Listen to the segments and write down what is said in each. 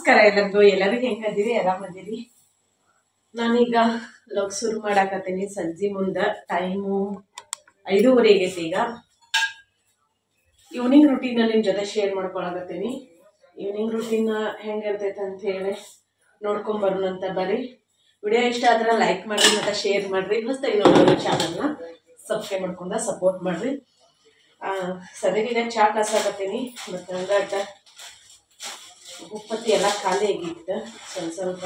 ನಮಸ್ಕಾರ ಎಲ್ಲರಿಗೂ ಎಲ್ಲರಿಗೂ ಹೆಂಗದಿರಿ ಆರಾಮದಿರಿ ನಾನೀಗ ಲೋಕ್ ಶುರು ಮಾಡಾಕತ್ತೀನಿ ಸಂಜೆ ಮುಂದೆ ಟೈಮು ಐದೂವರೆ ಆಗೈತಿ ಈಗ ಈವ್ನಿಂಗ್ ರುಟೀನ್ ನಿಮ್ಮ ಜೊತೆ ಶೇರ್ ಮಾಡ್ಕೊಳಕತ್ತೀನಿ ಈವ್ನಿಂಗ್ ರುಟೀನ್ ಹೆಂಗಿರ್ತೈತೆ ಅಂತ ಹೇಳಿ ನೋಡ್ಕೊಂಬರೋಣ ಅಂತ ಬರ್ರಿ ವಿಡಿಯೋ ಇಷ್ಟ ಆದ್ರೆ ಲೈಕ್ ಮಾಡ್ರಿ ಮತ್ತು ಶೇರ್ ಮಾಡ್ರಿ ಹೊಸ್ದಾಗಿ ನೋಡೋದು ಚಾನಲ್ನ ಸಬ್ಸ್ಕ್ರೈಬ್ ಮಾಡ್ಕೊಂಡ ಸಪೋರ್ಟ್ ಮಾಡ್ರಿ ಸದ್ಯಗೀಗ ಚಾ ಕಾಸಾಕತ್ತೀನಿ ಮತ್ತು ಹಂಗಾಟ ಉಪ್ಪತ್ತಿ ಎಲ್ಲ ಖಾಲಿ ಆಗಿತ್ತು ಸ್ವಲ್ಪ ಸ್ವಲ್ಪ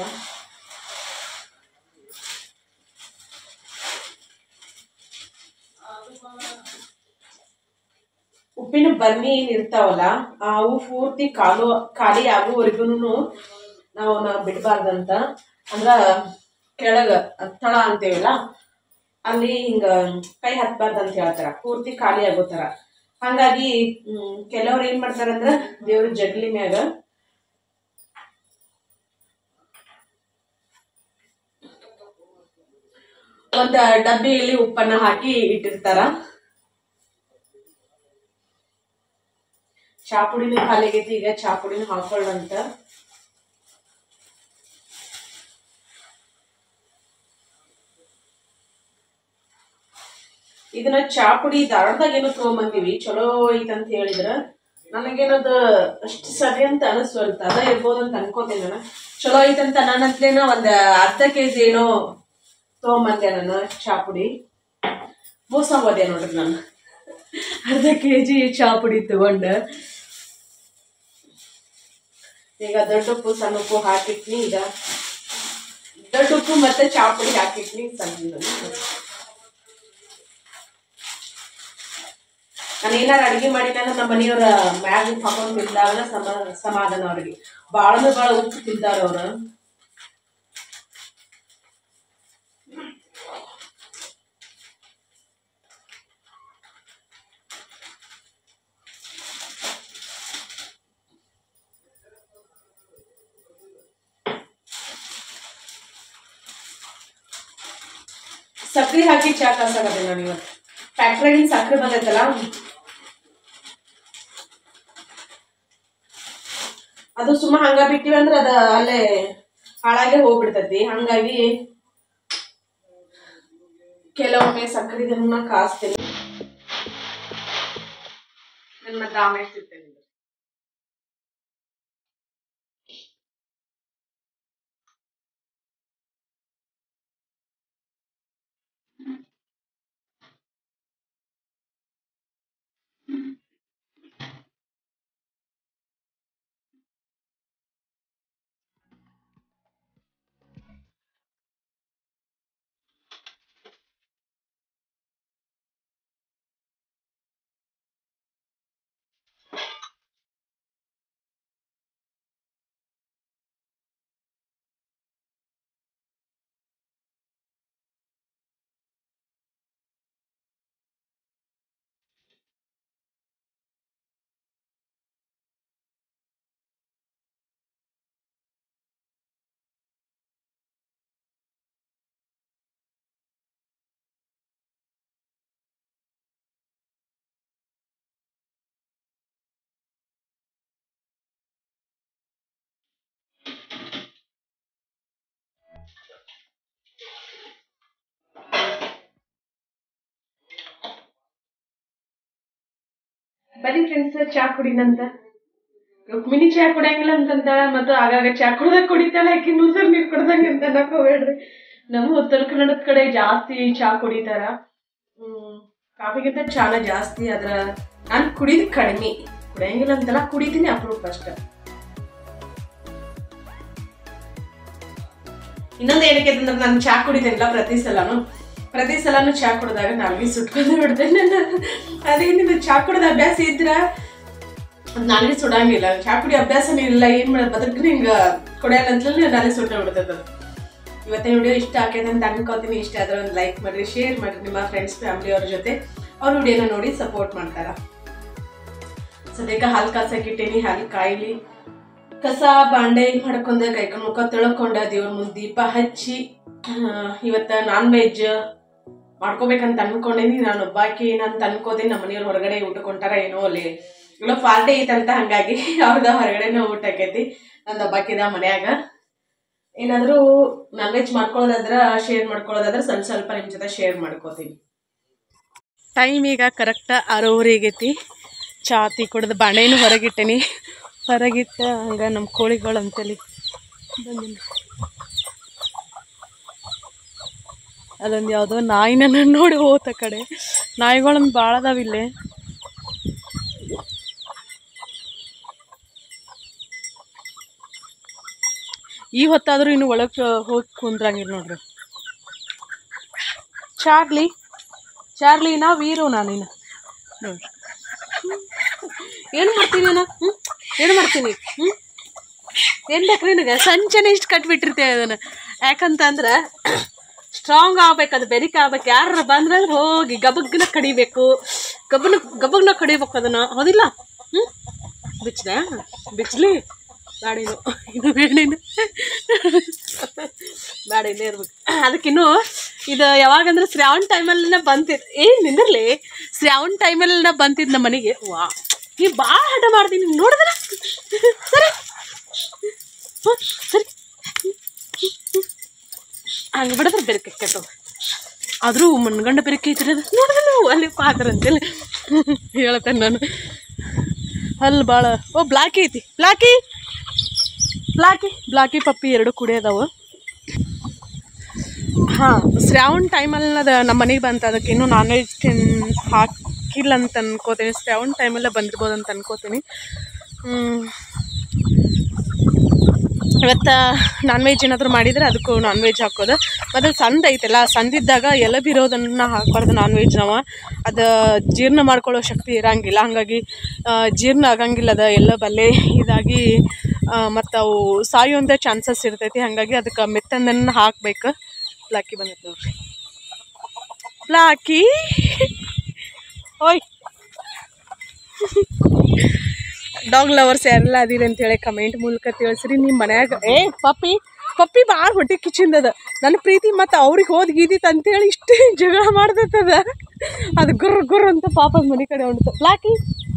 ಉಪ್ಪಿನ ಬನ್ನಿ ಏನ್ ಇರ್ತಾವಲ್ಲ ಅವು ಪೂರ್ತಿ ಕಾಲು ಖಾಲಿ ಆಗುವವರೆಗೂ ನಾವು ಅವನ್ನ ಬಿಡಬಾರ್ದಂತ ಅಂದ್ರ ಕೆಳಗ ತಳ ಅಂತೇವಲ್ಲ ಅಲ್ಲಿ ಹಿಂಗ ಕೈ ಹತ್ಬಾರ್ದು ಅಂತ ಹೇಳ್ತಾರ ಪೂರ್ತಿ ಖಾಲಿ ಆಗೋ ಥರ ಹಂಗಾಗಿ ಹ್ಮ್, ಕೆಲವ್ರು ಏನ್ ಮಾಡ್ತಾರಂದ್ರ ದೇವ್ರ ಜಗ್ಲಿ ಮ್ಯಾಗ ಒಂದ ಡಬ್ಬಿಯಲ್ಲಿ ಉಪ್ಪನ್ನ ಹಾಕಿ ಇಟ್ಟಿರ್ತಾರ ಚಾಪುಡಿನೂ ಖಾಲಿ ಆಗೈತಿ ಈಗ ಚಾಪುಡಿನೂ ಹಾಕೊಳ್ಳಂತ ಇದನ್ನ ಚಾಪುಡಿ ಧಾರವಾಡದಾಗ ಏನೋ ತಗೊಂಬಂದಿವಿ ಚಲೋ ಐತಂತ ಹೇಳಿದ್ರ ನನಗೇನದ ಅಷ್ಟು ಸರಿ ಅಂತ ಅನಿಸ್ವಲ್ತ ಅದ ಇರ್ಬೋದು ಅಂತ ಅನ್ಕೋತೀನಿ ನಾನು ಚಲೋ ಐತಂತ ನನ್ನಂತಲೇನ ಒಂದ್ ಅರ್ಧ ಕೆ ಜಿ ಏನೋ ತಗೊಂಬಂದೆ ನಾನು ಚಾಪುಡಿ ಮೋಸ ಹೋದೆ ನೋಡ್ರಿ ನಾನು ಅರ್ಧ ಕೆ ಜಿ ಚಾಪುಡಿ ತಗೊಂಡ ಈಗ ದೊಡ್ಡ ಉಪ್ಪು ಸಣ್ಣ ಉಪ್ಪು ಹಾಕಿಟ್ನಿ ಈಗ ದೊಡ್ಡ ಉಪ್ಪು ಮತ್ತೆ ಚಾಪುಡಿ ಹಾಕಿಟ್ನಿ ಸಣ್ಣ ನಾನು ಏನಾರ ಅಡಿಗೆ ಮಾಡಿದಾಗ ನಮ್ಮ ಮನೆಯವ್ರ ಮ್ಯಾಗ ಉಪ್ಪು ಹಾಕೊಂಡು ತಿಂದಾಗ ಸಮ ಸಮಾಧಾನ ಅವ್ರಿಗೆ ಭಾಳ ಭಾಳ ಉಪ್ಪು ತಿಂತಾರ ಅವ್ರು ಸಕ್ರೆ ಹಾಕಿ ಚಾ ಕಾಸಾಗತ್ತೆ ನಾನು ಇವತ್ತು ಫ್ಯಾಕ್ಟ್ರಿಯಾಗಿನ ಸಕ್ರೆ ಬಂದೈತಲ್ಲ ಅದು ಸುಮ್ಮ ಹಂಗ ಬಿಟ್ಟಿವಿ ಅಂದ್ರೆ ಅದ ಅಲ್ಲೇ ಹಾಳಾಗೆ ಹೋಗ್ಬಿಡ್ತೈತಿ ಹಂಗಾಗಿ ಕೆಲವೊಮ್ಮೆ ಸಕ್ಕರೆ ಇದನ್ನ ಕಾಸ್ತೀನಿ ನನ್ನ ಮತ್ತೆ ಆಮೇಲೆ ಸಿಗ್ತೇನೆ ಬನ್ನಿ ಫ್ರೆಂಡ್ಸ್ ಚಾ ಕುಡಿನಂತ ರುಕ್ಮಿಣಿ ಚಾ ಕುಡಿಯಂಗಿಲ್ಲ ಅಂತಂತಾಳ ಮತ್ತು ಆಗಾಗ ಚಾ ಕುಡ್ದಾಗ ಕುಡಿತಾಳ ಆಕಿ ಮುಸರ್ ನೀರ್ ಕುಡ್ದಂಗ ಅಂತ ಅನ್ನಕ್ ಹೋಗ್ಬೇಡ್ರಿ ನಮ್ಮ ಉತ್ತರ ಕನ್ನಡದ ಕಡೆ ಜಾಸ್ತಿ ಚಾ ಕುಡಿತಾರ ಹ್ಮ್ ಕಾಫಿಗಿಂತ ಚಾನ ಜಾಸ್ತಿ ಅದ್ರ ನಾನ್ ಕುಡಿದ್ ಕಡಿಮೆ ಕುಡಿಯಂಗಿಲ್ಲ ಅಂತಲ್ಲ ಕುಡಿತೀನಿ ಅಪರೂಪ ಅಷ್ಟ ಇನ್ನೊಂದು ಏನಕ್ಕೆ ಅಂತಂದ್ರೆ ನಾನು ಚಾ ಕುಡಿತೇನಿಲ್ಲ ಪ್ರತಿ ಸಲನು ಪ್ರತಿ ಸಲನು ಚಾ ಕುಡಿದಾಗ ನಾಲ್ಗೆ ಸುಟ್ಕೊಂಡು ಬಿಡ್ತೇನೆ ಅದೇನಿದೆ ಚಾ ಕುಡಿದ ಅಭ್ಯಾಸ ಇದ್ರ ನಾಲ್ಗೆ ಸುಡಂಗಿಲ್ಲ ಚಾ ಕುಡಿ ಅಭ್ಯಾಸನೇ ಇಲ್ಲ ಏನ್ ಮಾಡೋದು ಬದಕ್ರಿ ಹಿಂಗ ಕುಡಿಯಲ್ಲ ಅಂತಲೇ ನಾಲ್ಗೆ ಸುಟ್ಟ ಬಿಡ್ತದ ಇವತ್ತಿನ ವಿಡಿಯೋ ಇಷ್ಟ ಆಕೈತೆ ಅಂತ ಅನ್ಕೋತೀನಿ ಇಷ್ಟ ಆದ್ರೆ ಒಂದು ಲೈಕ್ ಮಾಡ್ರಿ ಶೇರ್ ಮಾಡ್ರಿ ನಿಮ್ಮ ಫ್ರೆಂಡ್ಸ್ ಫ್ಯಾಮಿಲಿ ಅವ್ರ ಜೊತೆ ಅವ್ರ ವಿಡಿಯೋನ ನೋಡಿ ಸಪೋರ್ಟ್ ಮಾಡ್ತಾರ ಸದ್ಯಕ್ಕೆ ಹಾಲು ಕಾಸಕ್ಕಿಟ್ಟೇನಿ ಹಾಲು ಕಾಯಿಲಿ ಕಸ ಬಾಂಡೆ ಮಾಡ್ಕೊಂಡೆ ಕೈಕೊಂಡು ಮುಖ ತೊಳ್ಕೊಂಡ ದೇವ್ರ ಮುಂದೆ ದೀಪ ಹಚ್ಚಿ ಆ, ಇವತ್ತ ನಾನ್ ವೆಜ್ ಮಾಡ್ಕೋಬೇಕಂತ ಅನ್ಕೊಂಡೇನಿ ನಾನು ಒಬ್ಬಾಕಿ ಏನಂತ ಅನ್ಕೋತೀನಿ ನಮ್ಮ ಮನೆಯವ್ರು ಹೊರಗಡೆ ಊಟಕ್ಕೆ ಹೊಂಟಾರ ಏನೋ ಅಲ್ಲಿ ಇಲ್ಲ ಪಾರ್ಟಿ ಐತಂತ ಹಂಗಾಗಿ ಅವ್ರದ ಹೊರಗಡೆನೇ ಊಟ ಆಕೈತಿ ನಂದು ಒಬ್ಬಾಕಿದ ಮನ್ಯಾಗ ಏನಾದರೂ ನಾನ್ ವೆಜ್ ಮಾಡ್ಕೊಳ್ಳೋದಾದ್ರ ಶೇರ್ ಮಾಡ್ಕೊಳ್ಳೋದಾದ್ರೆ ಸ್ವಲ್ಪ ಸ್ವಲ್ಪ ನಿಮ್ಮ ಜೊತೆ ಶೇರ್ ಮಾಡ್ಕೋತೀನಿ ಟೈಮ್ ಈಗ ಕರೆಕ್ಟ್ ಆರೂವರೆ ಆಗೈತಿ ಚಾ ತಿ ಕುಡ್ದು ಬಾಣೆನೂ ಹೊರಗಿಟ್ಟೇನಿ ಹೊರಗಿಟ್ಟ ಹಂಗೆ ನಮ್ಮ ಕೋಳಿಗಳು ಅಂತೇಳಿ ಬಂದಿನಿ ಅಲ್ಲೊಂದು ಯಾವುದೋ ನಾಯಿನ ನೋಡಿ ಹೋತ ಕಡೆ ನಾಯಿಗಳೊಂದು ಭಾಳ ಅದಾವಿಲ್ಲೇ ಈ ಹೊತ್ತಾದರೂ ಇನ್ನು ಒಳಗೆ ಹೋಗಿ ಕುಂದ್ರಂಗಿಲ್ಲ ನೋಡ್ರಿ ಚಾರ್ಲಿ ಚಾರ್ಲಿ ನಾ ವೀರು ನಾನಿನ ನೋಡ್ರಿ ಏನು ಮಾಡ್ತೀನಿ ನಾನು ಹ್ಞೂ ಏನು ಮಾಡ್ತೀನಿ ಹ್ಞೂ ಏನು ಬೇಕು ನಿನಗೆ ಸಂಚೆನೆ ಇಷ್ಟು ಕಟ್ಬಿಟ್ಟಿರ್ತೇವೆ ಅದನ್ನು ಯಾಕಂತಂದ್ರೆ ಸ್ಟ್ರಾಂಗ್ ಆಗ್ಬೇಕು ಅದು ಬೆರಿಕೆ ಆಗ್ಬೇಕು ಯಾರು ಬಂದ್ರೆ ಹೋಗಿ ಗಬಗ್ನ ಕಡಿಬೇಕು ಗಬ್ಬನ ಗಬಗ್ನ ಕಡಿಬೇಕು ಅದನ್ನು ಹೌದಿಲ್ಲ ಹ್ಞೂ ಬಿಚ್ಚದೆ ಬಿಚ್ಚಲಿ ಬ್ಯಾಡಿನು ಇದು ಬೇಡಿನು ಬ್ಯಾಡ ಇಲ್ಲೇ ಇರ್ಬೇಕು ಅದಕ್ಕಿನ್ನು ಇದು ಯಾವಾಗಂದ್ರೆ ಶ್ರಾವಣ ಟೈಮಲ್ಲಿನ ಬಂತಿದ್ ಏ ನಿಂದಿರ್ಲಿ ಶ್ರಾವಣ ಟೈಮಲ್ಲಿನ ಬಂತಿದ್ ನಮ್ಮ ಮನೆಗೆ ವಾ ನೀ ಭಾಳ ಹಠ ಮಾಡ್ತೀನಿ ನೋಡಿದ್ರ ಸರಿ ಹ್ಞೂ ಸರಿ ಹಂಗೆ ಬಿಡಿದ್ರೆ ಬೆರಕೆ ಕೆಟ್ಟವು ಆದರೂ ಮನ್ಗಂಡ ಬೆರಕೆ ಐತ್ರಿ ಅದು ನೋಡಿದ್ರೆ ನಾವು ಅಲ್ಲಿ ಪಾತ್ರ ಅಂತೇಳಿ ಹೇಳ್ತೇನೆ ನಾನು ಅಲ್ಲಿ ಭಾಳ ಓ ಬ್ಲಾಕಿ ಐತಿ ಬ್ಲಾಕಿ ಬ್ಲಾಕಿ ಬ್ಲಾಕಿ ಪಪ್ಪಿ ಎರಡು ಕುಡಿ ಅದಾವು ಹಾಂ ಶ್ರಾವಣ ಟೈಮಲ್ಲಿ ಅದು ನಮ್ಮ ಮನೆಗೆ ಬಂತು ಅದಕ್ಕೆ ಇನ್ನೂ ನಾನ್ ವೆಜ್ ತಿನ್ ಹಾಕಿಲ್ಲ ಅಂತ ಅನ್ಕೋತೀನಿ ಶ್ರಾವಣ ಟೈಮಲ್ಲೇ ಬಂದಿರ್ಬೋದು ಅಂತ ಅನ್ಕೋತೀನಿ ಹ್ಮ್. ಇವತ್ತು ನಾನ್ ವೆಜ್ ಏನಾದರೂ ಮಾಡಿದರೆ ಅದಕ್ಕೂ ನಾನ್ ವೆಜ್ ಹಾಕೋದು ಮತ್ತು ಸಂದ ಐತಲ್ಲ ಸಂದಿದ್ದಾಗ ಎಲೆ ಬಿರೋದನ್ನು ಹಾಕ್ಬಾರ್ದು ನಾನ್ ವೆಜ್ ನಾವು ಅದು ಜೀರ್ಣ ಮಾಡ್ಕೊಳ್ಳೋ ಶಕ್ತಿ ಇರಂಗಿಲ್ಲ ಹಾಗಾಗಿ ಆ, ಜೀರ್ಣ ಆಗಂಗಿಲ್ಲ ಅದು ಎಲ್ಲ ಬಲ್ಲೆ ಇದಾಗಿ ಮತ್ತು ಅವು ಸಾಯುವಂಥ ಚಾನ್ಸಸ್ ಇರ್ತೈತಿ ಹಾಗಾಗಿ ಅದಕ್ಕೆ ಮೆತ್ತಂದನ್ನು ಹಾಕ್ಬೇಕು ಬ್ಲಾಕಿ ಬಂದೈತೆ ನೋಡ್ರಿ ಬ್ಲಾಕಿ ಓಯ್ ಡಾಗ್ ಲವರ್ಸ್ ಯಾರೆಲ್ಲ ಅದಿರಿ ಅಂತೇಳಿ ಕಮೆಂಟ್ ಮೂಲಕ ತಿಳಿಸ್ರಿ ನಿಮ್ಮ ಮನ್ಯಾಗ ಏ ಪಪ್ಪಿ ಪಪ್ಪಿ ಭಾಳ ಹೊಟ್ಟೆ ಕಿಚ್ಚಿಂದದ ನನ್ನ ಪ್ರೀತಿ ಮತ್ತು ಅವ್ರಿಗೆ ಹೋದ್ ಗೀದಿತ್ತು ಅಂತೇಳಿ ಇಷ್ಟು ಜಗಳ ಮಾಡ್ದತ್ತದ ಅದು ಗುರ್ರ ಗುರ್ರ ಅಂತ ಪಾಪದ ಮನೆ ಕಡೆ ಹೊಂಡ್ತು ಬ್ಲಾಕಿ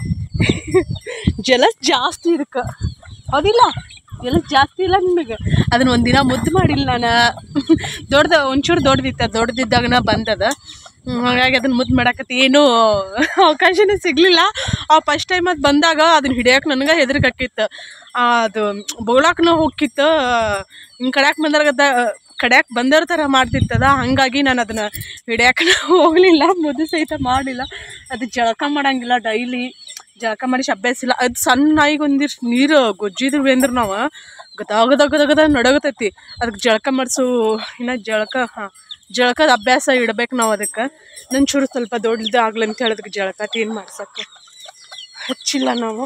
ಜಲಸ್ ಜಾಸ್ತಿ ಇದಕ್ಕೆ ಹೌದಿಲ್ಲ ಜಲಸ್ ಜಾಸ್ತಿ ಇಲ್ಲ ನಿಮಗೆ ಅದನ್ನ ಒಂದಿನ ಮುದ್ದು ಮಾಡಿಲ್ಲ ನಾನು ದೊಡ್ಡದ ಒಂಚೂರು ದೊಡ್ಡದಿತ್ತ ದೊಡ್ಡದಿದ್ದಾಗನ ಬಂದದ ಹ್ಮ್, ಹಾಗಾಗಿ ಅದನ್ನ ಮುದ್ದು ಮಾಡಾಕತ್ತಿ ಏನೂ ಅವಕಾಶನೇ ಸಿಗಲಿಲ್ಲ ಆ ಫಸ್ಟ್ ಟೈಮ್ ಅದು ಬಂದಾಗ ಅದನ್ನ ಹಿಡಿಯೋಕೆ ನನಗೆ ಹೆದರಿಕಾಕಿತ್ತು ಅದು ಬೋಳಾಕ್ನ ಹೋಗಿತ್ತು ಹಿಂಗೆ ಕಡ್ಯಾಕ್ ಬಂದಾಗ ಕಡ್ಯಾಕ್ ಬಂದವ್ರ ಥರ ಮಾಡ್ತಿತ್ತದ ಹಾಗಾಗಿ ನಾನು ಅದನ್ನು ಹಿಡಿಯೋಕೆ ಹೋಗಲಿಲ್ಲ ಮುದ್ದು ಸಹಿತ ಮಾಡಿಲ್ಲ ಅದು ಜಳಕ ಮಾಡಂಗಿಲ್ಲ ಡೈಲಿ ಜಳಕ ಮಾಡಿ ಅಭ್ಯಾಸ ಇಲ್ಲ ಅದು ಸಣ್ಣ ನಾಯಿಗೆ ಒಂದಿಷ್ಟು ನೀರು ಗೊಜ್ಜಿದ್ವಿ ಅಂದ್ರೆ ನಾವು ಗದಾಗ ಗದ ಗದ ನಡಗತೈತಿ ಅದಕ್ಕೆ ಜಳಕ ಮಾಡಿಸು ಇನ್ನು ಜಳಕ ಹಾಂ ಜಳಕದ ಅಭ್ಯಾಸ ಇಡ್ಬೇಕು ನಾವು ಅದಕ್ಕೆ ನನ್ನ ಚೂರು ಸ್ವಲ್ಪ ದೊಡ್ಡದು ಆಗ್ಲಿ ಅಂತ ಹೇಳೋದಕ್ಕೆ ಜಳಕ ಟೀನ್ ಮಾಡ್ಸಕ್ಕೆ ಹಚ್ಚಿಲ್ಲ ನಾವು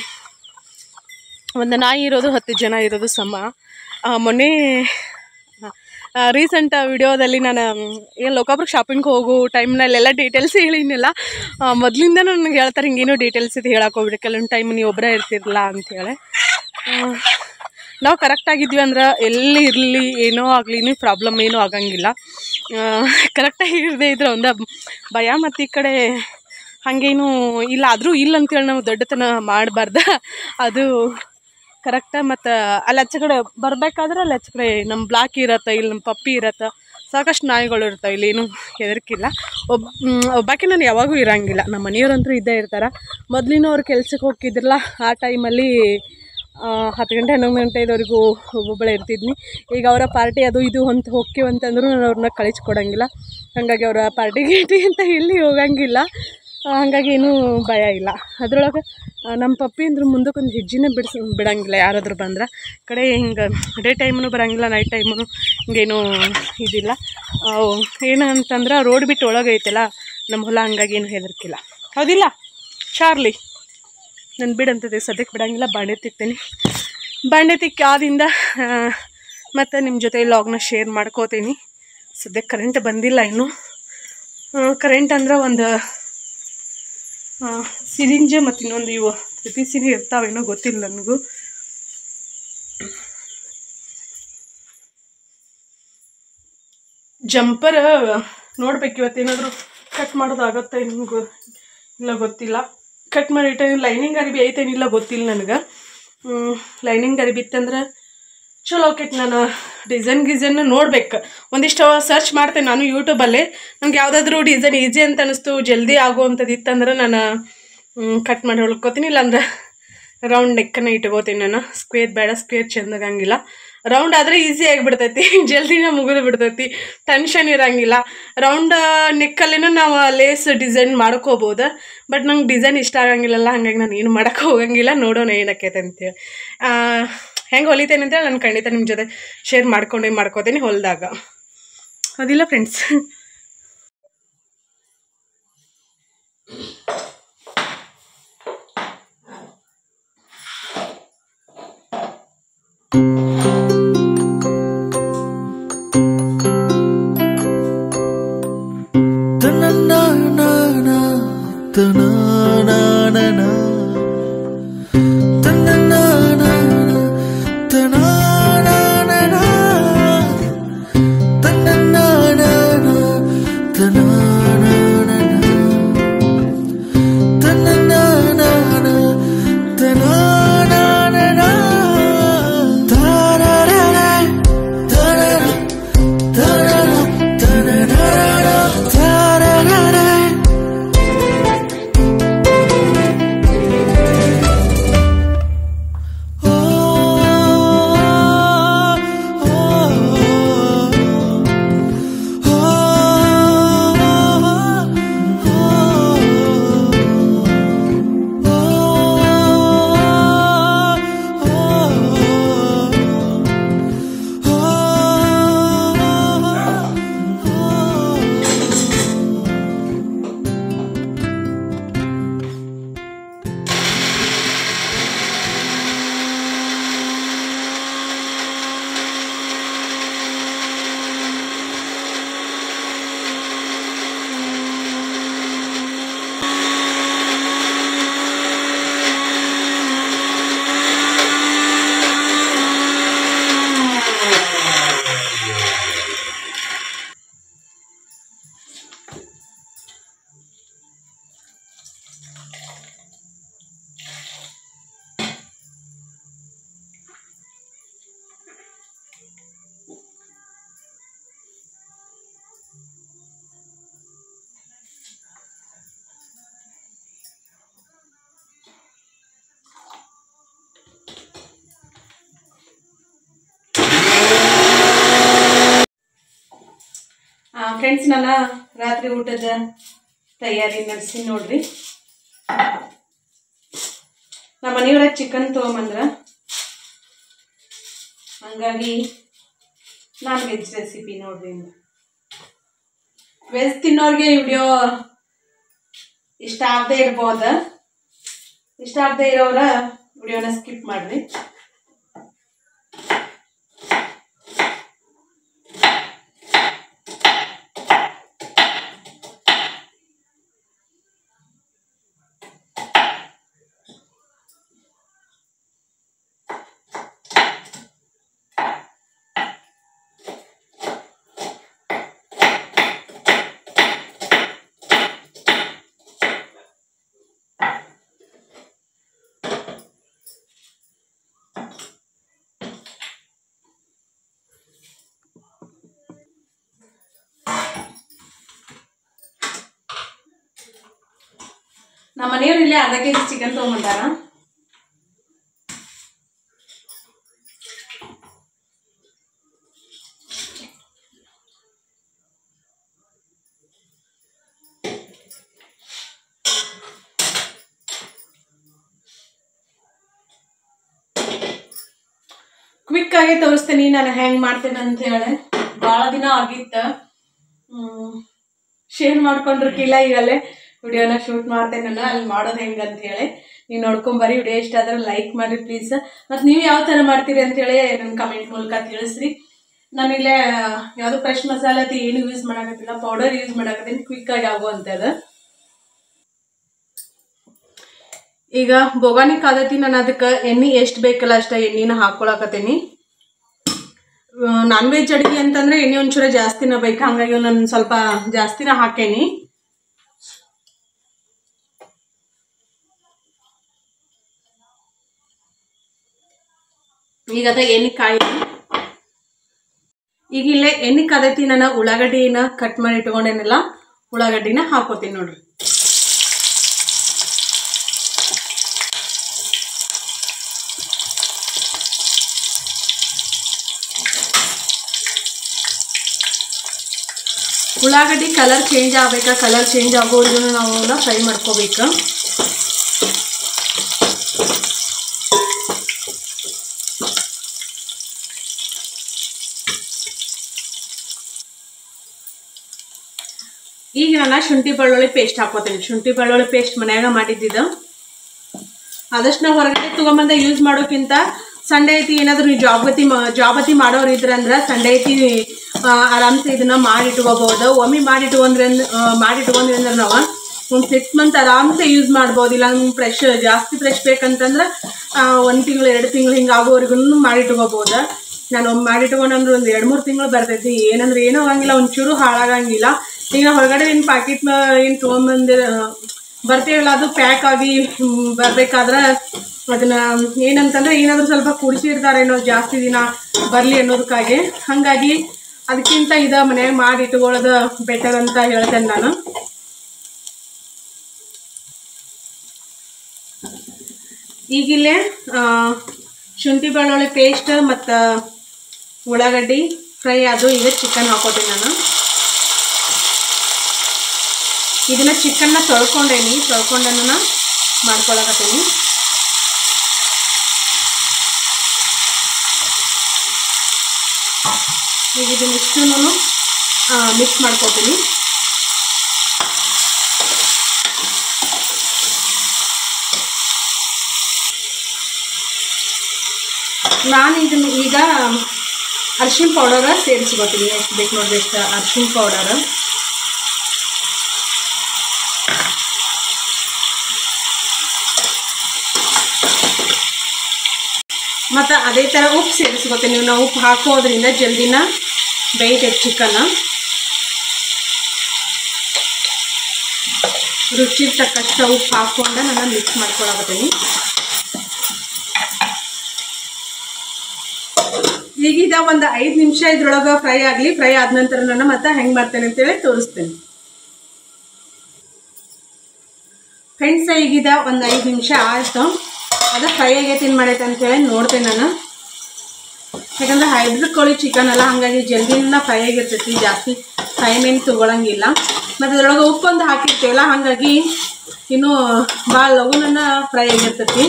ಒಂದು ನಾಯಿ ಇರೋದು ಹತ್ತು ಜನ ಇರೋದು ಸಮ ಆ, ಮೊನ್ನೆ ರೀಸೆಂಟ್ ವಿಡಿಯೋದಲ್ಲಿ ನಾನು ಏನು ಲೋಕಾಪುರ ಶಾಪಿಂಗ್ ಹೋಗು ಟೈಮ್ನಲ್ಲೆಲ್ಲ ಡೀಟೇಲ್ಸ್ ಹೇಳಿನಿಲ್ಲ ಮೊದಲಿಂದ ನನಗೆ ಹೇಳ್ತಾರೆ ಹಿಂಗೇನೋ ಡೀಟೇಲ್ಸ್ ಇದು ಹೇಳಕ್ಕೆ ಹೋಗ್ಬಿಡಿ ಕೆಲವೊಂದು ಟೈಮ್ ನೀವು ಒಬ್ಬರೇ ಇರ್ತಿರಲ್ಲ ಅಂತೇಳಿ ನಾವು ಕರೆಕ್ಟಾಗಿದ್ವಿ ಅಂದ್ರೆ ಎಲ್ಲಿ ಇರಲಿ ಏನೋ ಆಗಲಿ ಏನೂ ಪ್ರಾಬ್ಲಮ್ ಏನೂ ಆಗಂಗಿಲ್ಲ ಕರೆಕ್ಟಾಗಿ ಇರದೇ ಇದ್ರೆ ಒಂದು ಭಯ ಮತ್ತು ಈ ಕಡೆ ಹಾಗೇನು ಇಲ್ಲ ಆದರೂ ಇಲ್ಲ ಅಂತೇಳಿ ನಾವು ದೊಡ್ಡತನ ಮಾಡಬಾರ್ದ ಅದು ಕರೆಕ್ಟ ಮತ್ತು ಅಲ್ಲಿ ಆಚೆ ಕಡೆ ಬರಬೇಕಾದ್ರೆ ಅಲ್ಲಿ ಆಚೆ ಕಡೆ ನಮ್ಮ ಬ್ಲಾಕ್ ಇರತ್ತೆ ಇಲ್ಲಿ ನಮ್ಮ ಪಪ್ಪಿ ಇರತ್ತೆ ಸಾಕಷ್ಟು ನಾಯಿಗಳು ಇರ್ತಾವೆ ಇಲ್ಲಿ ಏನು ಹೆದರ್ಕಿಲ್ಲ ಒಬ್ಬ ಒಬ್ಬಾಕಿ ನಾನು ಯಾವಾಗೂ ಇರಂಗಿಲ್ಲ ನಮ್ಮ ಮನೆಯವ್ರಂತೂ ಇದ್ದೇ ಇರ್ತಾರೆ ಮೊದಲಿನವ್ರು ಕೆಲ್ಸಕ್ಕೆ ಹೋಗಿದ್ರಲ್ಲ ಆ ಟೈಮಲ್ಲಿ ಹತ್ತು ಗಂಟೆ ಹನ್ನೊಂದು ಗಂಟೆದವರೆಗೂ ಒಬ್ಬೊಬ್ಬಳೆ ಇರ್ತಿದ್ನಿ ಈಗ ಅವರ ಪಾರ್ಟಿ ಅದು ಇದು ಅಂತ ಹೋಗ್ತೀವಿ ಅಂತಂದ್ರೂ ನಾನು ಅವ್ರನ್ನ ಕಳಿಸ್ಕೊಡಂಗಿಲ್ಲ ಹಾಗಾಗಿ ಅವರ ಪಾರ್ಟಿ ಗೀಟಿ ಅಂತ ಎಲ್ಲಿ ಹೋಗಂಗಿಲ್ಲ ಆ, ಹಾಗಾಗಿ ಏನೂ ಭಯ ಇಲ್ಲ ಅದ್ರೊಳಗೆ ನಮ್ಮ ಪಪ್ಪಿ ಅಂದ್ರೆ ಮುಂದಕ್ಕೆ ಒಂದು ಹೆಜ್ಜೆನೇ ಬಿಡ್ಸ್ ಬಿಡಂಗಿಲ್ಲ ಯಾರಾದರೂ ಬಂದ್ರೆ ಕಡೆ ಹಿಂಗೆ ಡೇ ಟೈಮೂ ಬರಂಗಿಲ್ಲ ನೈಟ್ ಟೈಮು ಹಿಂಗೇನು ಇದಿಲ್ಲ ಅವು ಏನು ಅಂತಂದ್ರೆ ರೋಡ್ ಬಿಟ್ಟು ಒಳಗೆ ಐತಲ್ಲ ನಮ್ಮ ಹೊಲ ಹಂಗಾಗಿ ಏನು ಹೆದರ್ಕಿಲ್ಲ ಹೌದಿಲ್ಲ ಚಾರ್ಲಿ ನಾನು ಬಿಡಂತದೆ ಸದ್ಯಕ್ಕೆ ಬಿಡಂಗಿಲ್ಲ ಬಾಂಡೆ ತಿಕ್ತೀನಿ ಬಾಂಡೆ ತಿಕ್ಕಿ ಆದಿಂದ ಮತ್ತು ನಿಮ್ಮ ಜೊತೆ ಲಾಗ್ನ ಶೇರ್ ಮಾಡ್ಕೋತೀನಿ ಸದ್ಯಕ್ಕೆ ಕರೆಂಟ್ ಬಂದಿಲ್ಲ ಇನ್ನು ಕರೆಂಟ್ ಅಂದ್ರೆ ಒಂದು ಸಿರಿಂಜ್ ಮತ್ತು ಇನ್ನೊಂದು ಇವು ರಿಪಿಸಿನಿ ಇರ್ತಾವೇನೋ ಗೊತ್ತಿಲ್ಲ ನನಗೂ ಜಂಪರ್ ನೋಡ್ಬೇಕು ಇವತ್ತೇನಾದರೂ ಕಟ್ ಮಾಡೋದಾಗತ್ತೆ ನಿಮಗೂ ಇಲ್ಲ ಗೊತ್ತಿಲ್ಲ ಕಟ್ ಮಾಡಿಟ್ಟೆ ಲೈನಿಂಗ್ ಅರಿಬಿ ಐತೇನಿಲ್ಲ ಗೊತ್ತಿಲ್ಲ ನನಗೆ ಲೈನಿಂಗ್ ಅರಿಬಿ ಇತ್ತಂದ್ರೆ ಚಲೋ ಆಕೈತಿ ನಾನು ಡಿಸೈನ್ ಗಿಸೈನ್ ನೋಡ್ಬೇಕು ಒಂದಿಷ್ಟು ಸರ್ಚ್ ಮಾಡ್ತೇನೆ ನಾನು ಯೂಟ್ಯೂಬಲ್ಲಿ ನಂಗೆ ಯಾವುದಾದ್ರೂ ಡಿಸೈನ್ ಈಸಿ ಅಂತ ಅನಿಸ್ತು ಜಲ್ದಿ ಆಗುವಂಥದ್ದು ಇತ್ತಂದ್ರೆ ನಾನು ಕಟ್ ಮಾಡಿ ಹೊಳ್ಕೊತೀನಿ ಇಲ್ಲಾಂದ್ರೆ ರೌಂಡ್ ನೆಕ್ಕನ್ನ ಇಟ್ಕೋತೀನಿ ನಾನು ಸ್ಕ್ವೇರ್ ಬೇಡ ಸ್ಕ್ವೇರ್ ಚೆಂದಾಗಂಗಿಲ್ಲ ರೌಂಡ್ ಆದರೆ ಈಸಿ ಆಗಿಬಿಡ್ತೈತಿ ಜಲ್ದಿನ ಮುಗಿದು ಬಿಡ್ತೈತಿ ಟೆನ್ಷನ್ ಇರಂಗಿಲ್ಲ ರೌಂಡ್ ನೆಕ್ಕಲ್ಲಿನೂ ನಾವು ಲೇಸ್ ಡಿಸೈನ್ ಮಾಡ್ಕೋಬೋದು ಬಟ್ ನಂಗೆ ಡಿಸೈನ್ ಇಷ್ಟ ಆಗಂಗಿಲ್ಲಲ್ಲ ಹಾಗಾಗಿ ನಾನು ಏನು ಮಾಡೋಕ್ಕೆ ಹೋಗಂಗಿಲ್ಲ ನೋಡೋಣ ಏನಕ್ಕೈತೆ ಅಂತೇಳಿ ಹೆಂಗೆ ಹೊಲಿತೇನೆ ಅಂತೇಳಿ ನಾನು ಖಂಡಿತ ನಿಮ್ಮ ಜೊತೆ ಶೇರ್ ಮಾಡ್ಕೊಂಡೇ ಮಾಡ್ಕೋತೀನಿ ಹೊಲಿದಾಗ ಅದಿಲ್ಲ friends Ta-na-na-na-na, ta-na-na-na-na. Ta-na-na-na-na, ta-na-na-na-na. Ta-na-na-na-na, ta-na-na-na-na. Ta-na-na-na-na, ta-na-na-na-na. Ta-ra-ra-ra, ta-ra-ra, ta-ra-ra, ta-ra-ra-ra, ta-ra-ra-ra. Friends ನನ್ನ ರಾತ್ರಿ ಊಟದ ತಯಾರಿ ನಡೆಸಿ ನೋಡ್ರಿ ನಮ್ಮ ಮನೆಯೊಳಗೆ ಚಿಕನ್ ತೊಗೊಂಬಂದ್ರ ಹಂಗಾಗಿ ನಾನ್ ವೆಜ್ ರೆಸಿಪಿ ನೋಡ್ರಿ ವೆಜ್ ತಿನ್ನೋರಿಗೆ ವಿಡಿಯೋ ಇಷ್ಟ ಆಗದೆ ಇರ್ಬೋದ ಇಷ್ಟ ಆಗದೆ ಇರೋರ ವಿಡಿಯೋನ ಸ್ಕಿಪ್ ಮಾಡ್ರಿ ನಮ್ಮ ಮನೆಯವ್ರು ಇಲ್ಲೇ ಅರ್ಧ ಕೆ ಜಿ ಚಿಕನ್ ತೊಗೊಂಬಂದಾರ ಕ್ವಿಕ್ ಆಗಿ ತೋರಿಸ್ತೀನಿ ನಾನು ಹೆಂಗ್ ಮಾಡ್ತೇನೆ ಅಂತ ಹೇಳಿ ಭಾಳ ದಿನ ಆಗಿತ್ತ ಶೇರ್ ಮಾಡ್ಕೊಂಡಿರ್ಕಿಲ್ಲ ಈಗಲ್ಲೇ ವಿಡಿಯೋನ ಶೂಟ್ ಮಾಡ್ತೇನೆ ನಾನು ಅಲ್ಲಿ ಮಾಡೋದು ಹೆಂಗೆ ಅಂತ ಹೇಳಿ ನೀವು ನೋಡ್ಕೊಂಬರಿ ವಿಡಿಯೋ ಇಷ್ಟ ಆದ್ರೆ ಲೈಕ್ ಮಾಡಿ ಪ್ಲೀಸ್ ಮತ್ತು ನೀವು ಯಾವ ಥರ ಮಾಡ್ತೀರಿ ಅಂತೇಳಿ ನನ್ನ ಕಮೆಂಟ್ ಮೂಲಕ ತಿಳಿಸ್ರಿ ನಾನಿಲ್ಲೇ ಯಾವುದು ಫ್ರೆಶ್ ಮಸಾಲೆ ಅದು ಏನು ಯೂಸ್ ಮಾಡಕತ್ತಿಲ್ಲ ಪೌಡರ್ ಯೂಸ್ ಮಾಡಕತ್ತೀನಿ ಕ್ವಿಕ್ಕಾಗಿ ಆಗುವಂಥದ್ದು ಈಗ ಬೊಗಾನಿ ಕಾದತಿ ನಾನು ಅದಕ್ಕೆ ಎಣ್ಣೆ ಎಷ್ಟು ಬೇಕಲ್ಲ ಅಷ್ಟ ಎಣ್ಣೆನ ಹಾಕೊಳಕತ್ತೀನಿ ನಾನ್ ವೆಜ್ ಅಡುಗೆ ಅಂತಂದ್ರೆ ಎಣ್ಣೆ ಒಂಚೂರ ಜಾಸ್ತಿನ ಬೇಕು ಹಂಗಾಗಿ ನಾನು ಸ್ವಲ್ಪ ಜಾಸ್ತಿನ ಹಾಕೇನಿ ಈಗ ಅದ ಎಣ್ಣೆ ಕಾಯಿ ಈಗ ಇಲ್ಲೇ ಎಣ್ಣೆ ಕಾದೈತಿ ನಾನು ಉಳ್ಳಾಗಡ್ಡಿನ ಕಟ್ ಮಾಡಿ ಇಟ್ಕೊಂಡೇನೆಲ್ಲ ಉಳ್ಳಾಗಡ್ಡಿನ ಹಾಕೋತೀನಿ ನೋಡ್ರಿ ಉಳ್ಳಾಗಡ್ಡಿ ಕಲರ್ ಚೇಂಜ್ ಆಗ್ಬೇಕಾ ಕಲರ್ ಚೇಂಜ್ ಆಗೋವರೆಗೂ ನಾವು ಅವನ್ನ ಫ್ರೈ ಮಾಡ್ಕೋಬೇಕು ಈಗ ನಾನು ಶುಂಠಿ ಬೆಳ್ಳುಳ್ಳಿ ಪೇಸ್ಟ್ ಹಾಕೋತೀನಿ ಶುಂಠಿ ಬೆಳ್ಳುಳ್ಳಿ ಪೇಸ್ಟ್ ಮನ್ಯಾಗ ಮಾಡಿದ್ದಿದ್ದು ಆದಷ್ಟು ನಾವು ಹೊರಗಡೆ ತೊಗೊಂಬಂದ ಯೂಸ್ ಮಾಡೋಕ್ಕಿಂತ ಸಂಡೆ ಐತಿ ಏನಾದರೂ ನೀವು ಜಾಬತಿ ಜಾಬತಿ ಮಾಡೋರು ಇದ್ರಂದ್ರೆ ಸಂಡೆ ಐತಿ ಆ, ಆರಾಮ್ಸೆ ಇದನ್ನ ಮಾಡಿಟ್ಕೋಬಹುದು ಒಮ್ಮೆ ಮಾಡಿಟ್ಕೊಂಡ್ರೆ ಮಾಡಿಟ್ಕೊಂಡ್ರಿ ಅಂದ್ರೆ ನಾವು ಒಂದು ಸಿಕ್ಸ್ ಮಂತ್ ಆರಾಮ್ಸೆ ಯೂಸ್ ಮಾಡ್ಬೋದು ಇಲ್ಲ ನಮ್ಗೆ ಫ್ರೆಶ್ ಜಾಸ್ತಿ ಫ್ರೆಶ್ ಬೇಕಂತಂದ್ರೆ ಒಂದು ತಿಂಗಳು ಎರಡು ತಿಂಗಳು ಹಿಂಗೆ ಆಗೋವರೆಗೂ ಮಾಡಿಟ್ಕೋಬಹುದು ನಾನು ಒಮ್ಮೆ ಮಾಡಿಟ್ಕೊಂಡಂದ್ರೆ ಒಂದು ಎರಡು ಮೂರು ತಿಂಗಳು ಬರ್ತೈತಿ ಏನಂದ್ರೆ ಏನೂ ಆಗಂಗಿಲ್ಲ ಒಂಚೂರು ಹಾಳಾಗಂಗಿಲ್ಲ ಈಗ ನಾವು ಹೊರಗಡೆ ಏನು ಪ್ಯಾಕೆಟ್ ಏನು ತೊಗೊಂಬಂದಿರ ಬರ್ತೀವಲ್ಲ ಅದು ಪ್ಯಾಕ್ ಆಗಿ ಹ್ಮ್, ಬರ್ಬೇಕಾದ್ರೆ ಅದನ್ನ ಏನಂತಂದ್ರೆ ಏನಾದರೂ ಸ್ವಲ್ಪ ಕುಡಿಸಿರ್ತಾರೇನೋ ಜಾಸ್ತಿ ದಿನ ಬರಲಿ ಅನ್ನೋದಕ್ಕಾಗಿ ಹಾಗಾಗಿ ಅದಕ್ಕಿಂತ ಇದ ಮನ್ಯಾಗ ಮಾಡಿ ಇಟ್ಕೊಳ್ಳೋದು ಬೆಟರ್ ಅಂತ ಹೇಳ್ತೇನೆ ನಾನು ಈಗಿಲ್ಲೇ ಆ, ಶುಂಠಿ ಬೆಳ್ಳುಳ್ಳಿ ಪೇಸ್ಟ್ ಮತ್ತು ಉಳ್ಳಾಗಡ್ಡಿ ಫ್ರೈ ಅದು ಈಗ ಚಿಕನ್ ಹಾಕೋತೀನಿ ನಾನು ಇದನ್ನ ಚಿಕನ್ನ ತೊಳ್ಕೊಂಡೇನಿ ತೊಳ್ಕೊಂಡನ್ನ ಮಾಡ್ಕೊಳಕತ್ತೀನಿ ಈಗ ಇದನ್ನಿಷ್ಟು ಮಿಕ್ಸ್ ಮಾಡ್ಕೊತೀನಿ ನಾನು ಇದನ್ನ ಈಗ ಅರ್ಶಿಣ ಪೌಡರ ಸೇರಿಸ್ಕೊತೀನಿ ಎಷ್ಟು ಬೇಕು ನೋಡ್ರಿ ಎಷ್ಟು ಅರ್ಶಿಣ ಪೌಡರ್ ಮತ್ತು ಅದೇ ಥರ ಉಪ್ಪು ಸೇರಿಸ್ಕೊತೀನಿ ನೀವು ನಾವು ಉಪ್ಪು ಹಾಕೋದ್ರಿಂದ ಜಲ್ದಿನ ಬೇಯ್ತೈತೆ ಚಿಕನ್ ರುಚಿಗೆ ತಕ್ಕಷ್ಟು ಉಪ್ಪು ಹಾಕ್ಕೊಂಡು ನಾನು ಮಿಕ್ಸ್ ಮಾಡ್ಕೊಳಕತ್ತೀನಿ ಈಗೀಗ ಒಂದು ಐದು ನಿಮಿಷ ಇದ್ರೊಳಗೆ ಫ್ರೈ ಆಗಲಿ ಫ್ರೈ ಆದ ನಂತರ ನಾನು ಮತ್ತೆ ಹೆಂಗೆ ಮಾಡ್ತೇನೆ ಅಂತೇಳಿ ತೋರಿಸ್ತೇನೆ ಫ್ರೆಂಡ್ಸ್ ಈಗಿದ ಒಂದು ಐದು ನಿಮಿಷ ಆಯಿತು ಅದು ಫ್ರೈ ಆಗೈತೆ ಏನು ಮಾಡೈತೆ ಅಂತೇಳಿ ನೋಡ್ತೇನೆ ನಾನು ಯಾಕಂದ್ರೆ ಹೈಬ್ರಿಡ್ ಕೋಳಿ ಚಿಕನ್ ಅಲ್ಲ ಹಾಗಾಗಿ ಜಲ್ದಿನ ಫ್ರೈ ಆಗಿರ್ತೈತಿ ಜಾಸ್ತಿ ಟೈಮ್ ಏನು ತೊಗೊಳಂಗಿಲ್ಲ ಮತ್ತು ಅದ್ರೊಳಗೆ ಉಪ್ಪೊಂದು ಹಾಕಿರ್ತೀವಲ್ಲ ಹಾಗಾಗಿ ಇನ್ನೂ ಭಾಳ ಲಘುನನ್ನ ಫ್ರೈ ಆಗಿರ್ತೈತಿ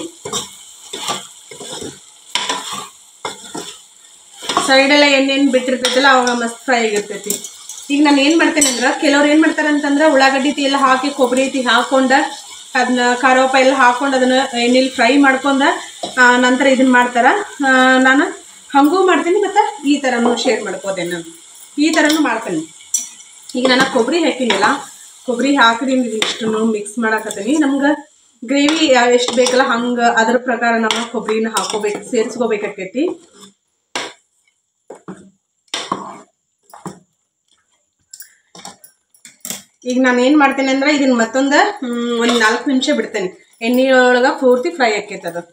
ಸೈಡೆಲ್ಲ ಎಣ್ಣೆಣ್ಣೆ ಬಿಟ್ಟಿರ್ತೈತಲ್ಲ ಅವಾಗ ಮಸ್ತ್ ಫ್ರೈ ಆಗಿರ್ತೈತಿ ಈಗ ನಾನು ಏನು ಮಾಡ್ತೇನೆ ಅಂದ್ರೆ ಕೆಲವ್ರು ಏನು ಮಾಡ್ತಾರೆ ಅಂತಂದ್ರೆ ಉಳ್ಳಾಗಡ್ಡಿ ತಿ ಎಲ್ಲ ಹಾಕಿ ಕೊಬ್ಬರಿ ಐತಿ ಹಾಕೊಂಡು ಅದನ್ನ ಖಾರಪ್ಪ ಎಲ್ಲ ಹಾಕೊಂಡು ಅದನ್ನ ಎಣ್ಣೆಲಿ ಫ್ರೈ ಮಾಡ್ಕೊಂಡು ಆ, ನಂತರ ಇದನ್ನ ಮಾಡ್ತಾರೆ ಆ, ನಾನು ಹಂಗೂ ಮಾಡ್ತೀನಿ ಮತ್ತು ಈ ಥರನೂ ಶೇರ್ ಮಾಡ್ಕೋತೇನೆ ನಾನು ಈ ಥರನೂ ಮಾಡ್ತೀನಿ ಈಗ ನಾನು ಕೊಬ್ಬರಿ ಹಾಕಿನಿಲ್ಲ ಕೊಬ್ಬರಿ ಹಾಕಿದಿಂದ ಇದಿಷ್ಟು ಮಿಕ್ಸ್ ಮಾಡಾಕತ್ತೀನಿ ನಮ್ಗೆ ಗ್ರೇವಿ ಎಷ್ಟು ಬೇಕಲ್ಲ ಹಂಗೆ ಅದ್ರ ಪ್ರಕಾರ ನಾವು ಕೊಬ್ಬರಿನ ಹಾಕೋಬೇಕು ಸೇರಿಸ್ಕೋಬೇಕಾಕೈತಿ ಈಗ ನಾನು ಏನು ಮಾಡ್ತೇನೆ ಅಂದ್ರೆ ಇದನ್ನ ಮತ್ತೊಂದು ಒಂದು ನಾಲ್ಕು ನಿಮಿಷ ಬಿಡ್ತೇನೆ ಎಣ್ಣೆಯೊಳಗೆ ಪೂರ್ತಿ ಫ್ರೈ ಆಕೈತೆ ಅದು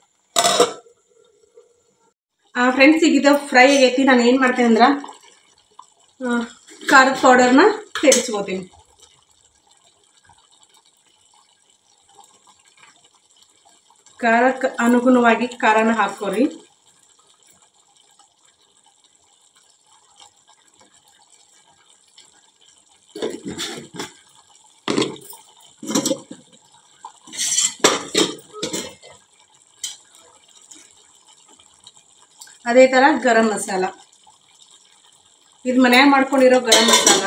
ಫ್ರೆಂಡ್ಸ್ ಈಗ ಇದು ಫ್ರೈ ಆಗೈತಿ ನಾನು ಏನು ಮಾಡ್ತೇನೆ ಅಂದ್ರೆ ಆ, ಖಾರದ ಪೌಡರ್ನ ಸೇರಿಸ್ಕೋತೀನಿ ಖಾರಕ್ಕೆ ಅನುಗುಣವಾಗಿ ಖಾರನ ಹಾಕೋರಿ ಅದೇ ಥರ ಗರಂ ಮಸಾಲ ಇದು ಮನ್ಯಾಗ ಮಾಡ್ಕೊಂಡಿರೋ ಗರಂ ಮಸಾಲ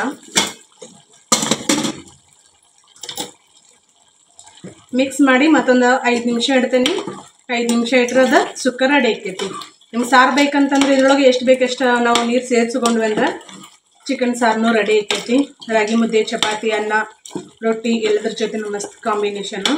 ಮಿಕ್ಸ್ ಮಾಡಿ ಮತ್ತೊಂದು ಐದು ನಿಮಿಷ ಇಡ್ತೀನಿ ಐದು ನಿಮಿಷ ಇಟ್ಟಿರೋದು ಸುಕ್ಕ ರೆಡಿ ಆಕೈತಿ ನಿಮ್ಗೆ ಸಾರು ಬೇಕಂತಂದ್ರೆ ಇದ್ರೊಳಗೆ ಎಷ್ಟು ಬೇಕಷ್ಟು ನಾವು ನೀರು ಸೇರಿಸ್ಕೊಂಡ್ವಿ ಅಂದ್ರೆ ಚಿಕನ್ ಸಾರನು ರೆಡಿ ಆಕೈತಿ ರಾಗಿ ಮುದ್ದೆ ಚಪಾತಿ ಅನ್ನ ರೊಟ್ಟಿ ಎಲ್ಲದ್ರ ಜೊತೆ ಮಸ್ತ್ ಕಾಂಬಿನೇಷನ್ನು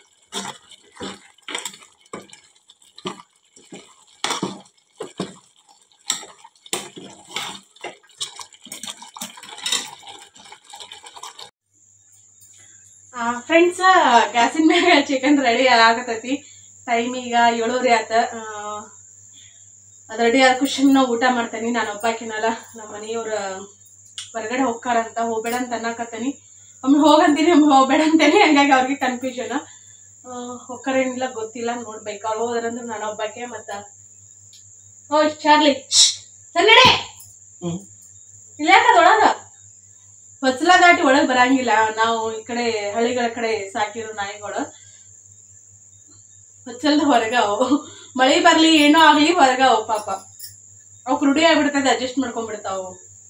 ಫ್ರೆಂಡ್ಸ್ ಗ್ಯಾಸಿನ ಮ್ಯಾಗ ಚಿಕನ್ ರೆಡಿ ಆಗತೈತಿ ಟೈಮ್ ಈಗ ಏಳುವರೆ ಆತ ಆ, ಅದು ರೆಡಿ ಆದ ಖುಷಿನ ಊಟ ಮಾಡ್ತೇನೆ ನಾನು ಒಬ್ಬಾಕಿನಲ್ಲ ನಮ್ಮ ಮನೆಯವ್ರ ಹೊರಗಡೆ ಹೋಗ್ತಾರಂತ ಹೋಗ್ಬೇಡ ಅಂತ ಅನ್ನಕತ್ತೀನಿ ಒಮ್ಮೆ ಹೋಗಂತೀನಿ ಒಮ್ಮೆ ಹೋಗ್ಬೇಡ ಅಂತೇನೆ ಹಂಗಾಗಿ ಅವ್ರಿಗೆ ಕನ್ಫ್ಯೂಷನ್ ಹೋಗ್ತಾರೇನಿಲ್ಲ ಗೊತ್ತಿಲ್ಲ ನೋಡ್ಬೇಕು ಅವ್ರು ಹೋದ್ರಂದ್ರೆ ನಾನು ಒಬ್ಬಾಕೆ ಮತ್ತು ಓ ಚಾರ್ಲಿ ಸನ್ನಡೆ ಇಲ್ಲ ಯಾಕದೊಳಗ ಹೊಸಲ ದಾಟಿ ಒಳಗೆ ಬರಂಗಿಲ್ಲ ನಾವು ಈ ಕಡೆ ಹಳ್ಳಿಗಳ ಕಡೆ ಸಾಕಿರೋ ನಾಯಿಗಳು ಹೊಚ್ಚಲ್ದ ಹೊರಗಾವು ಮಳೆ ಬರ್ಲಿ ಏನೋ ಆಗ್ಲಿ ಹೊರಗಾವು ಪಾಪ ಅವಕ್ ರೂಢಿ ಆಗ್ಬಿಡ್ತದೆ ಅಡ್ಜಸ್ಟ್ ಮಾಡ್ಕೊಂಡ್ಬಿಡ್ತಾವು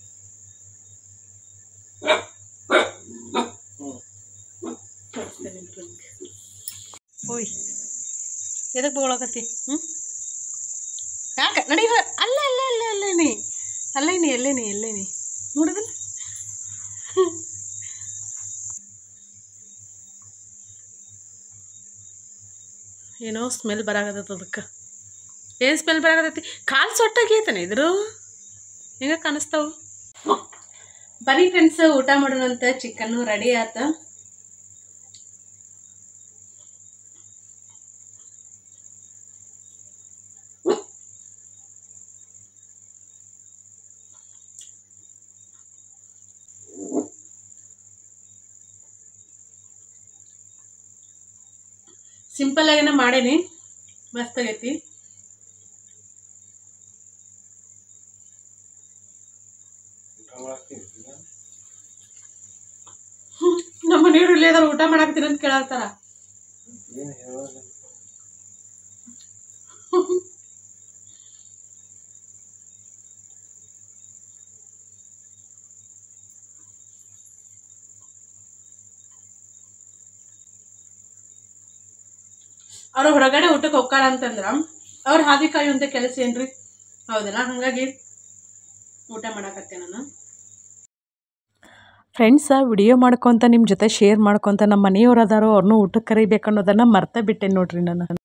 ಓಯ್ ಎದಕ್ ಬಗೊಳಕತ್ತಿ ಹ್ಞೂ ಯಾಕೆ ನಡಿ ಹೊ- ಅಲ್ಲ ಅಲ್ಲ ಅಲ್ಲ ಅಲ್ಲ ನೀ ಅಲ್ಲೇ ನೀ ಎಲ್ಲೇ ನೀ ಎಲ್ಲೇ ನೀ ನೋಡಿದಲ್ಲ ಏನೋ ಸ್ಮೆಲ್ ಬರಾಕತ್ತೈತೆ ಅದಕ್ಕೆ ಏನು ಸ್ಮೆಲ್ ಬರಾಕತ್ತೈತಿ ಕಾಲು ಸೊಟ್ಟಾಗೈತನ ಇದ್ರು ಹೆಂಗ ಕಾಣಿಸ್ತಾವು ಬರೀ ಫ್ರೆಂಡ್ಸ್ ಊಟ ಮಾಡೋಣಂತ ಚಿಕನ್ನು ರೆಡಿ ಆತ ಸಿಂಪಲ್ ಆಗೇನ ಮಾಡೇನಿ ಮಸ್ತ್ ಆಗೈತಿ ನಮ್ಮ ಮನೆಯವ್ರು ಇಲ್ಲೇ ಅದಾರ ಊಟ ಮಾಡಾಕ್ತೀರ ಅಂತ ಕೇಳಾಕ್ತಾರ ಅವ್ರು ಹೊರಗಡೆ ಊಟಕ್ಕೆ ಹೋಗ್ತಾರ ಅಂತಂದ್ರ ಅವ್ರ ಹಾದಿ ಕಾಯುವಂತ ಕೆಲಸ ಏನ್ರಿ ಹೌದಲ್ಲ ಹಂಗಾಗಿ ಊಟ ಮಾಡಾಕತ್ತೆ ನಾನು ಫ್ರೆಂಡ್ಸ ವಿಡಿಯೋ ಮಾಡ್ಕೊತ ನಿಮ್ಮ ಜೊತೆ ಶೇರ್ ಮಾಡ್ಕೊತ ನಮ್ಮ ಮನೆಯವ್ರು ಅದಾರೋ ಅವ್ರನ್ನೂ ಊಟಕ್ಕೆ ಕರಿಬೇಕು ಅನ್ನೋದನ್ನು ಮರ್ತ ಬಿಟ್ಟೆ ನೋಡ್ರಿ ನಾನು